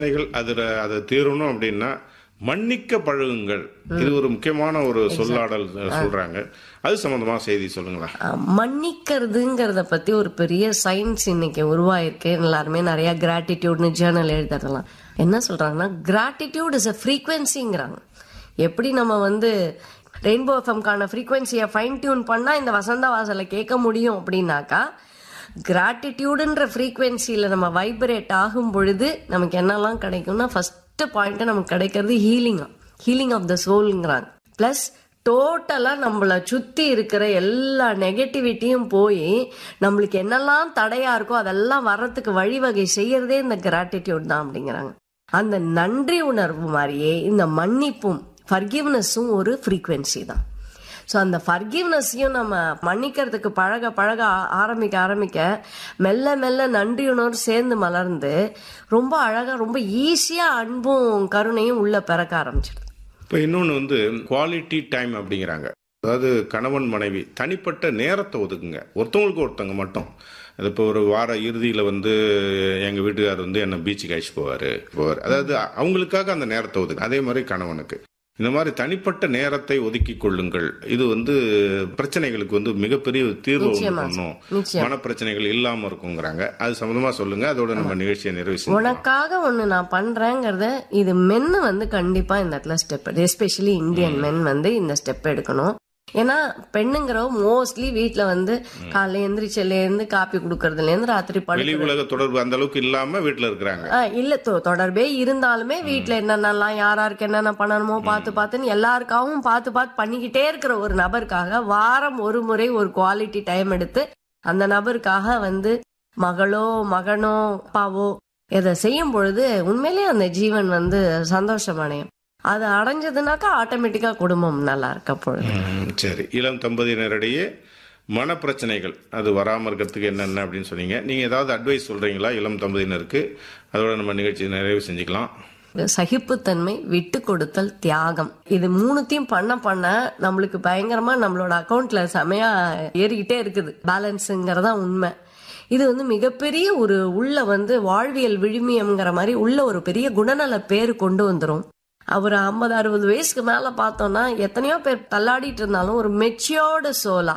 பிரச்சனைகள் அதுல அதை தீரணும் அப்படின்னா மன்னிக்க பழகுங்கள் இது ஒரு முக்கியமான ஒரு சொல்லாடல் சொல்றாங்க அது சம்பந்தமா செய்தி சொல்லுங்களேன் அஹ், மன்னிக்கிறதுங்கிறத பத்தி ஒரு பெரிய சயின்ஸ் இன்னைக்கு உருவாயிருக்கு எல்லாருமே நிறைய கிராட்டிடியூட்னு ஜேர்னல் எழுதுறதெல்லாம் என்ன சொல்றாங்கன்னா கிராட்டிடியூட் இஸ் அ ஃப்ரீக்வன்சிங்கிறாங்க எப்படி நம்ம வந்து ரெயின்போ எஃப்எம்கான ஃப்ரீக்வன்சியை ஃபைன் டியூன் பண்ணா இந்த வசந்த வாசலை கேட்க முடியும் அப்படின்னாக்கா கிராட்டிடியூடுன்ற ஃப்ரீக்வன்சியில் நம்ம வைப்ரேட் ஆகும் பொழுது நமக்கு என்னெல்லாம் கிடைக்கும்னா ஃபர்ஸ்ட் பாயிண்ட் நமக்கு கிடைக்கிறது ஹீலிங் ஹீலிங் ஆஃப் த சோல்ங்கிறாங்க ப்ளஸ் டோட்டலாக நம்மளை சுற்றி இருக்கிற எல்லா நெகட்டிவிட்டியும் போய் நம்மளுக்கு என்னெல்லாம் தடையாக இருக்கோ அதெல்லாம் வர்றதுக்கு வழிவகை செய்யறதே இந்த கிராட்டிடியூட் தான் அப்படிங்கிறாங்க அந்த நன்றி உணர்வு மாதிரியே இந்த மன்னிப்பும் ஃபர்கிவ்னஸும் ஒரு ஃப்ரீக்வன்சி தான் ஸோ அந்த ஃபர்கிவ்னஸையும் நம்ம மன்னிக்கிறதுக்கு பழக பழக ஆ- ஆரம்பிக்க ஆரம்பிக்க மெல்ல மெல்ல நன்றியுணர்வு சேர்ந்து மலர்ந்து ரொம்ப அழகாக ரொம்ப ஈஸியாக அன்பும் கருணையும் உள்ள பிறக்க ஆரம்பிச்சிடுது இப்போ இன்னொன்று வந்து குவாலிட்டி டைம் அப்படிங்கிறாங்க அதாவது கணவன் மனைவி தனிப்பட்ட நேரத்தை ஒதுக்குங்க ஒருத்தவங்களுக்கு ஒருத்தவங்க மட்டும் அது இப்போ ஒரு வார இறுதியில் வந்து எங்கள் வீட்டுக்காரர் வந்து என்னை பீச்சுக்கு அழைச்சி போவார் போவார் அதாவது அவங்களுக்காக அந்த நேரத்தை ஒதுக்கு அதே மாதிரி கணவனுக்கு இந்த மாதிரி தனிப்பட்ட நேரத்தை ஒதுக்கி கொள்ளுங்கள் இது வந்து பிரச்சனைகளுக்கு வந்து மிகப்பெரிய ஒரு தீர்வு உண்டு நிச்சயமா. பண்ணும் நிச்சயம் மனப்பிரச்சனைகள் இல்லாமல் இருக்குங்கிறாங்க அது சம்பந்தமா சொல்லுங்க அதோட நம்ம நிகழ்ச்சியை நிறைவு செய்யலாம் உனக்காக ஒன்று நான் பண்றேங்கிறத இது மென்னு வந்து கண்டிப்பா இந்த இடத்துல ஸ்டெப் எஸ்பெஷலி இந்தியன் மென் வந்து இந்த ஸ்டெப் எடுக்கணும் ஏன்னா பெண்ணுங்கிறவ மோஸ்ட்லி வீட்ல வந்து காலைல எந்திரிச்சலேருந்து காப்பி குடுக்கறதுலேருந்து ராத்திரி படு வெளி உலக தொடர்பு அந்த அளவுக்கு இல்லாம வீட்டுல இருக்கிறாங்க ஆ, இல்ல தொ- தொடர்பே இருந்தாலுமே வீட்ல என்னென்னலாம் யாராருக்கு என்னென்ன பண்ணணுமோ பார்த்து பார்த்துன்னு எல்லாருக்காகவும் பார்த்து பார்த்து பண்ணிக்கிட்டே இருக்கிற ஒரு நபருக்காக வாரம் ஒரு முறை ஒரு குவாலிட்டி டைம் எடுத்து அந்த நபருக்காக வந்து மகளோ மகனோ அப்பாவோ இதை செய்யும் பொழுது உண்மையிலேயே அந்த ஜீவன் வந்து சந்தோஷம் அடையும் அது அடைஞ்சதுனாக்கா ஆட்டோமேட்டிக்கா குடும்பம் நல்லா இருக்க பொழுது ம், சரி இளம் தம்பதியினரிடையே மனப்பிரச்சனைகள் அது வராமல் இருக்கிறதுக்கு என்னென்ன அப்படின்னு சொன்னீங்க நீங்கள் ஏதாவது அட்வைஸ் சொல்கிறீங்களா இளம் தம்பதியினருக்கு அதோட நம்ம நிகழ்ச்சியை நிறைவு செஞ்சுக்கலாம் சகிப்புத்தன்மை விட்டு கொடுத்தல் தியாகம் இது மூணுத்தையும் பண்ண பண்ண நம்மளுக்கு பயங்கரமா நம்மளோட அக்கவுண்ட்ல செமையா ஏறிக்கிட்டே இருக்குது பேலன்ஸுங்கிறதா உண்மை இது வந்து மிகப்பெரிய ஒரு உள்ள வந்து வாழ்வியல் விழுமியம்ங்கிற மாதிரி உள்ள ஒரு பெரிய குணநல பேர் கொண்டு வந்துரும் அவர் ஐம்பது அறுபது வயசுக்கு மேல பார்த்தோம்னா எத்தனையோ பேர் தள்ளாடிட்டு இருந்தாலும் ஒரு மெச்சியோர்டு சோலா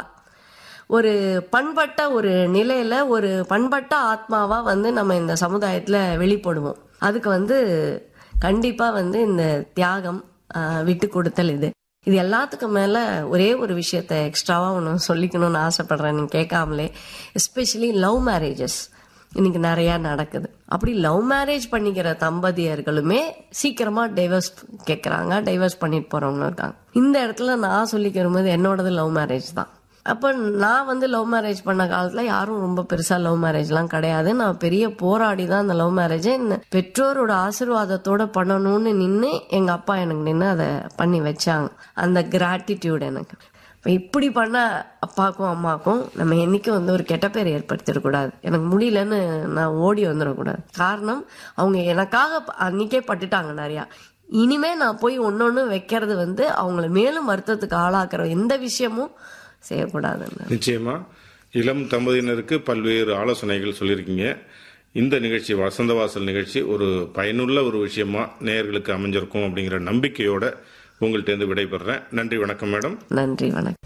ஒரு பண்பட்ட ஒரு நிலையில ஒரு பண்பட்ட ஆத்மாவா வந்து நம்ம இந்த சமுதாயத்துல வெளிப்படுவோம் அதுக்கு வந்து கண்டிப்பா வந்து இந்த தியாகம் ஆஹ், விட்டு கொடுத்தல் இது இது எல்லாத்துக்கும் மேல ஒரே ஒரு விஷயத்த எக்ஸ்ட்ராவா ஒன்று சொல்லிக்கணும்னு ஆசைப்படுறேன் நீங்க கேட்காமலே எஸ்பெஷலி லவ் மேரேஜஸ் இன்னைக்கு நிறைய நடக்குது அப்படி லவ் மேரேஜ் பண்ணிக்கிற தம்பதியர்களுமே சீக்கிரமா டைவர்ஸ் கேட்கறாங்க டைவர்ஸ் பண்ணிட்டு போறவங்களும் இருக்காங்க இந்த இடத்துல நான் சொல்லிக்கிற போது என்னோடது லவ் மேரேஜ் தான் அப்போ நான் வந்து லவ் மேரேஜ் பண்ண காலத்தில் யாரும் ரொம்ப பெருசாக லவ் மேரேஜ்லாம் கிடையாது நான் பெரிய போராடி தான் அந்த லவ் மேரேஜை பெற்றோரோட ஆசீர்வாதத்தோட பண்ணணும்னு நின்று எங்கள் அப்பா எனக்கு நின்று அதை பண்ணி வச்சாங்க அந்த கிராட்டிடியூட் எனக்கு இப்போ இப்படி பண்ண அப்பாக்கும் அம்மாக்கும் நம்ம என்னைக்கும் வந்து ஒரு கெட்ட பேர் ஏற்படுத்திடக்கூடாது எனக்கு முடியலன்னு நான் ஓடி வந்துடக்கூடாது காரணம் அவங்க எனக்காக ப- அன்னைக்கே பட்டுட்டாங்க நிறையா இனிமே நான் போய் ஒன்னொன்னு வைக்கிறது வந்து அவங்கள மேலும் வருத்தத்துக்கு ஆளாக்குற எந்த விஷயமும் செய்யக்கூடாதுன்னு நிச்சயமா இளம் தம்பதியினருக்கு பல்வேறு ஆலோசனைகள் சொல்லியிருக்கீங்க இந்த நிகழ்ச்சி வசந்தவாசல் நிகழ்ச்சி ஒரு பயனுள்ள ஒரு விஷயமா நேயர்களுக்கு அமைஞ்சிருக்கும் அப்படிங்கிற நம்பிக்கையோட உங்கள்கிட்ட இருந்து விடைபெறேன் நன்றி வணக்கம் மேடம் நன்றி வணக்கம்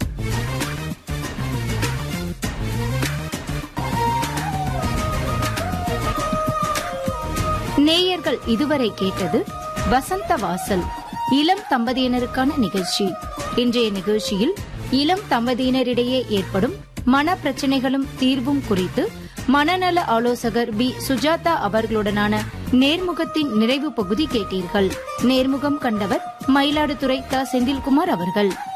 நேயர்கள் இதுவரை கேட்டது வசந்த வாசல் இளம் தம்பதியினருக்கான நிகழ்ச்சி இன்றைய நிகழ்ச்சியில் இளம் தம்பதியினரிடையே ஏற்படும் மன பிரச்சனைகளும் தீர்வும் குறித்து மனநல ஆலோசகர் பி சுஜாதா அவர்களுடனான நேர்முகத்தின் நிறைவு பகுதி கேட்டீர்கள் நேர்முகம் கண்டவர் மயிலாடுதுறை த செந்தில்குமார் அவர்கள்